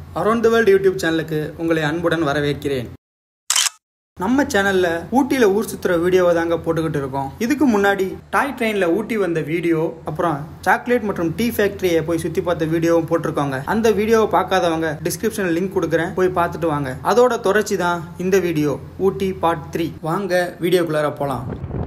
around the world YouTube சேனலுக்கு உங்களை அன்புடன் வரவேற்கிறேன் நம்ம சேனல்ல ஊட்டியில ஊர் சுத்துற வீடியோவை தாங்க போட்டுக்கிட்டு இருக்கோம் இதுக்கு முன்னாடி டாய் ட்ரெயின்ல ஊட்டி வந்த வீடியோ அப்புறம் சாக்லேட் மற்றும் டீ ஃபேக்டரியை போய் சுத்தி பார்த்த வீடியோவும் போட்டிருக்கோங்க அந்த வீடியோவை பார்க்காதவங்க டிஸ்கிரிப்ஷன்ல லிங்க் கொடுக்குறேன் போய் பார்த்துட்டு வாங்க அதோட தொடர்ச்சி தான் இந்த வீடியோ ஊட்டி பார்ட் த்ரீ வாங்க வீடியோக்குள்ளார போலாம்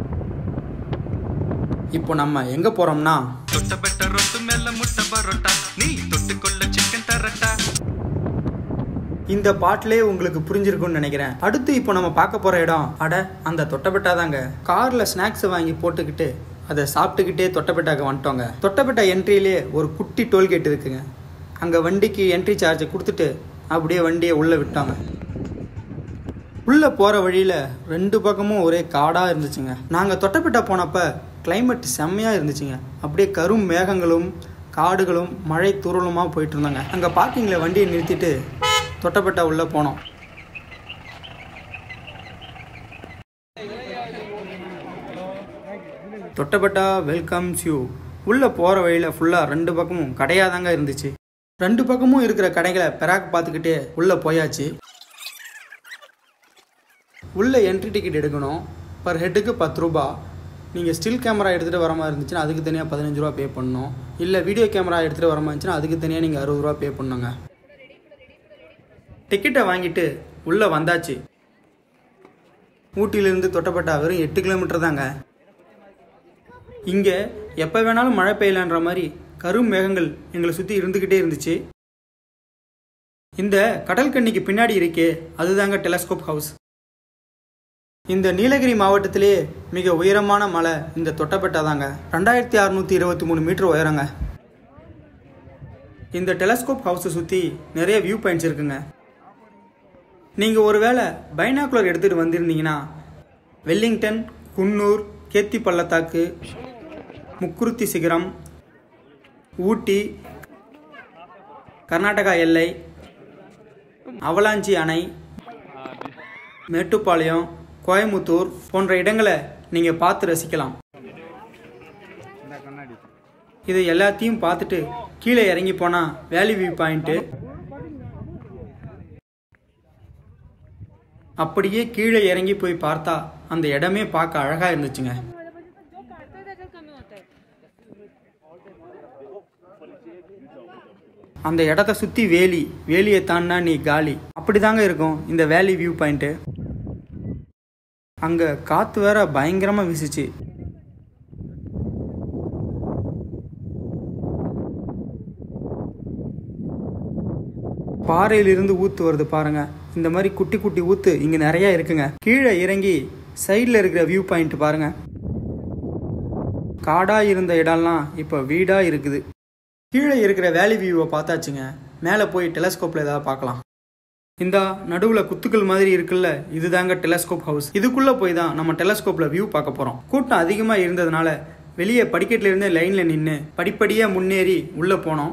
இப்போ நம்ம எங்க போறோம்னா தொட்ட பெட்ட ரொட்டு மேல முட்டை பரோட்டா நீ தொட்டுக்கொள்ள சிக்கன் தரட்டா இந்த பாட்டிலே உங்களுக்கு புரிஞ்சிருக்கும்னு நினைக்கிறேன் அடுத்து இப்போ நம்ம பார்க்க போற இடம் அட அந்த தொட்டபெட்டா தாங்க கார்ல ஸ்நாக்ஸ் வாங்கி போட்டுக்கிட்டு அதை சாப்பிட்டுக்கிட்டே தொட்டபெட்டாக்கு வந்துட்டோங்க தொட்டபெட்டா என்ட்ரியிலே ஒரு குட்டி டோல்கேட் இருக்குங்க அங்கே வண்டிக்கு என்ட்ரி சார்ஜை கொடுத்துட்டு அப்படியே வண்டியை உள்ளே விட்டாங்க உள்ளே போகிற வழியில் ரெண்டு பக்கமும் ஒரே காடாக இருந்துச்சுங்க நாங்கள் தொட்டபெட்டா போனப்ப climate செம்மையாக இருந்துச்சுங்க அப்படியே கரும் மேகங்களும் காடுகளும் மழை தூறலுமா போயிட்டு இருந்தாங்க அங்கே பார்க்கிங்கில் வண்டியை நிறுத்திட்டு தொட்டபெட்டா உள்ளே போனோம் தொட்டபெட்டா வெல்கம்ஸ் யூ உள்ளே போகிற வழியில் ஃபுல்லாக ரெண்டு பக்கமும் கடையாக தாங்க இருந்துச்சு ரெண்டு பக்கமும் இருக்கிற கடைகளை பெராக் பார்த்துக்கிட்டே உள்ளே போயாச்சு உள்ளே என்ட்ரி டிக்கெட் எடுக்கணும் பர் ஹெட்டுக்கு பத்து ரூபா நீங்கள் ஸ்டில் கேமரா எடுத்துகிட்டு வர மாதிரி இருந்துச்சுன்னா அதுக்கு தனியாக பதினஞ்சு ரூபா பே பண்ணணும் இல்லை வீடியோ கேமரா எடுத்துகிட்டு வர மாதிரி இருந்துச்சுன்னா அதுக்கு தனியாக நீங்கள் அறுபது ரூபா பே பண்ணுங்க டிக்கெட்டை வாங்கிட்டு உள்ளே வந்தாச்சு ஊட்டியிலேருந்து தொட்டப்பட்டா வெறும் எட்டு கிலோமீட்டர் தாங்க இங்கே எப்போ வேணாலும் மழை பெய்யலான்ற மாதிரி கரும் மேகங்கள் எங்களை சுற்றி இருந்துக்கிட்டே இருந்துச்சு இந்த கடல் கண்ணிக்கு பின்னாடி இருக்கே அதுதாங்க டெலஸ்கோப் ஹவுஸ் இந்த நீலகிரி மாவட்டத்திலே மிக உயரமான மலை இந்த தொட்டபெட்டா தாங்க ரெண்டாயிரத்தி அறுநூத்தி இருபத்தி மூணு மீட்டர் உயரங்க இந்த டெலஸ்கோப் ஹவுஸை சுற்றி நிறைய வியூ பாயிண்ட்ஸ் இருக்குங்க நீங்கள் ஒருவேளை பைனாக்குலர் எடுத்துகிட்டு வந்திருந்தீங்கன்னா வெல்லிங்டன் குன்னூர் கேத்தி பள்ளத்தாக்கு முக்குருத்தி சிகரம் ஊட்டி கர்நாடகா எல்லை அவலாஞ்சி அணை மேட்டுப்பாளையம் கோயமுத்தூர் போன்ற இடங்களை நீங்கள் பார்த்து ரசிக்கலாம் இது எல்லாத்தையும் பார்த்துட்டு கீழே இறங்கி போனால் வேலி வியூ பாயிண்ட்டு அப்படியே கீழே இறங்கி போய் பார்த்தா அந்த இடமே பார்க்க அழகாக இருந்துச்சுங்க जो काढतोय त्याच्यात कमी होत आहे அந்த இடத்த சுற்றி வேலி வேலியை தாண்டினா நீ காலி அப்படிதாங்க இருக்கும் இந்த வேலி வியூ பாயிண்ட்டு அங்கே காற்று வேற பயங்கரமாக வீசுச்சு பாறையிலிருந்து ஊத்து வருது பாருங்க இந்த மாதிரி குட்டி குட்டி ஊத்து இங்க நிறைய இருக்குங்க கீழே இறங்கி சைடில் இருக்கிற வியூ பாயிண்ட் பாருங்க காடா இருந்த இடம்லாம் இப்போ வீடா இருக்குது கீழே இருக்கிற வேலி வியூவை பார்த்தாச்சுங்க மேலே போய் டெலஸ்கோப்பில் ஏதாவது பார்க்கலாம் இந்த நடுவில் குத்துக்கள் மாதிரி இருக்குல்ல இதுதாங்க டெலஸ்கோப் ஹவுஸ் இதுக்குள்ளே போய் தான் நம்ம டெலஸ்கோப்பில் வியூ பார்க்க போகிறோம் கூட்டம் அதிகமாக இருந்ததுனால வெளியே படிக்கட்டில் இருந்தே லைனில் நின்று படிப்படியாக முன்னேறி உள்ளே போனோம்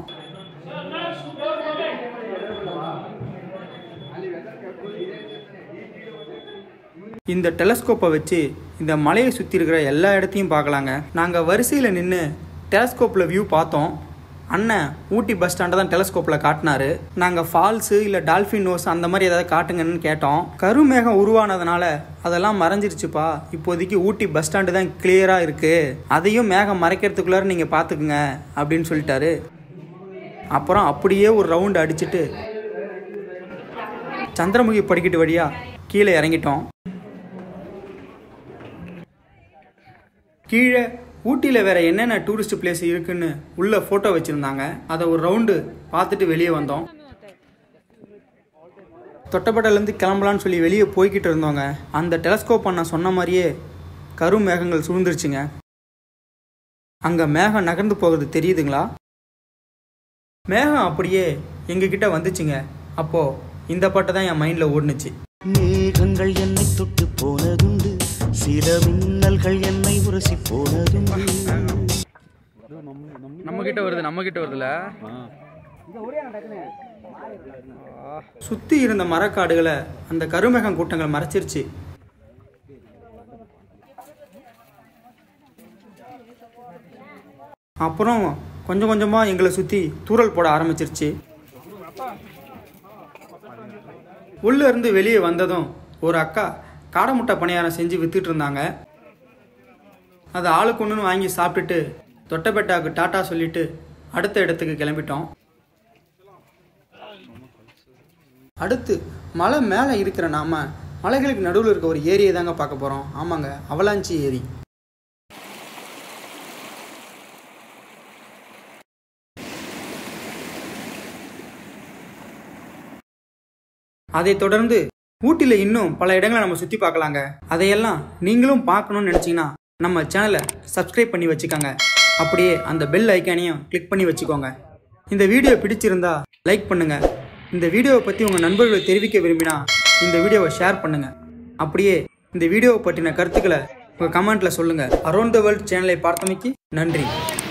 இந்த டெலஸ்கோப்பை வச்சு இந்த மலையை சுற்றி இருக்கிற எல்லா இடத்தையும் பார்க்கலாங்க நாங்கள் வரிசையில் நின்று டெலஸ்கோப்பில் வியூ பார்த்தோம் அண்ணன் ஊட்டி பஸ் ஸ்டாண்டை தான் டெலஸ்கோப்பில் காட்டினாரு நாங்கள் ஃபால்ஸு இல்லை டால்ஃபின் நோஸ் அந்த மாதிரி ஏதாவது காட்டுங்கன்னு கேட்டோம் கருமேகம் உருவானதுனால அதெல்லாம் மறைஞ்சிருச்சுப்பா இப்போதைக்கு ஊட்டி பஸ் ஸ்டாண்டு தான் கிளியராக இருக்குது அதையும் மேகம் மறைக்கிறதுக்குள்ளார நீங்கள் பார்த்துக்குங்க அப்படின்னு சொல்லிட்டாரு அப்புறம் அப்படியே ஒரு ரவுண்டு அடிச்சுட்டு சந்திரமுகி படிக்கட்டு வழியாக கீழே இறங்கிட்டோம் கீழே ஊட்டியில் வேற என்னென்ன டூரிஸ்ட் பிளேஸ் இருக்குன்னு உள்ள ஃபோட்டோ வச்சுருந்தாங்க அதை ஒரு ரவுண்டு பார்த்துட்டு வெளியே வந்தோம் தொட்டப்பட்டிலேருந்து கிளம்பலான்னு சொல்லி வெளியே போய்கிட்டு இருந்தோங்க அந்த டெலஸ்கோப் நான் சொன்ன மாதிரியே கரும் மேகங்கள் சூழ்ந்துருச்சுங்க அங்கே மேகம் நகர்ந்து போகிறது தெரியுதுங்களா மேகம் அப்படியே எங்ககிட்ட வந்துச்சுங்க அப்போ இந்த பாட்டு தான் என் மைண்டில் ஓடுனுச்சு மேகங்கள் என்னை தொட்டு போனதுண்டு சில மின்னல்கள் என்னை உரசி போனதுண்டு நம்ம கிட்ட வருது நம்ம கிட்ட வருதுல சுற்றி இருந்த மரக்காடுகளை அந்த கருமேகம் கூட்டங்கள் மறைச்சிருச்சு அப்புறம் கொஞ்சம் கொஞ்சமாக எங்களை சுற்றி தூறல் போட ஆரம்பிச்சிருச்சு உள்ள இருந்து வெளியே வந்ததும் ஒரு அக்கா காடை முட்டை பணியாரம் செஞ்சு வித்துட்டு இருந்தாங்க அதை ஆளுக்கு ஒன்றுன்னு வாங்கி சாப்பிட்டுட்டு தொட்டபெட்டாவுக்கு டாட்டா சொல்லிட்டு அடுத்த இடத்துக்கு கிளம்பிட்டோம் அடுத்து மலை மேலே இருக்கிற நாம மலைகளுக்கு நடுவில் இருக்க ஒரு ஏரியை தாங்க பார்க்க போகிறோம் ஆமாங்க அவலாஞ்சி ஏரி அதைத் தொடர்ந்து ஊட்டியில் இன்னும் பல இடங்களை நம்ம சுற்றி பார்க்கலாங்க அதையெல்லாம் நீங்களும் பார்க்கணும்னு நினச்சிங்கன்னா நம்ம சேனலை சப்ஸ்கிரைப் பண்ணி வச்சுக்கோங்க அப்படியே அந்த பெல் ஐக்கானையும் கிளிக் பண்ணி வச்சுக்கோங்க இந்த வீடியோ பிடிச்சிருந்தா லைக் பண்ணுங்க இந்த வீடியோவை பற்றி உங்கள் நண்பர்களுக்கு தெரிவிக்க விரும்பினா இந்த வீடியோவை ஷேர் பண்ணுங்க அப்படியே இந்த வீடியோவை பற்றின கருத்துக்களை உங்கள் கமெண்ட்டில் சொல்லுங்கள் அரௌண்ட் த வேர்ல்ட் சேனலை பார்த்தமைக்கு நன்றி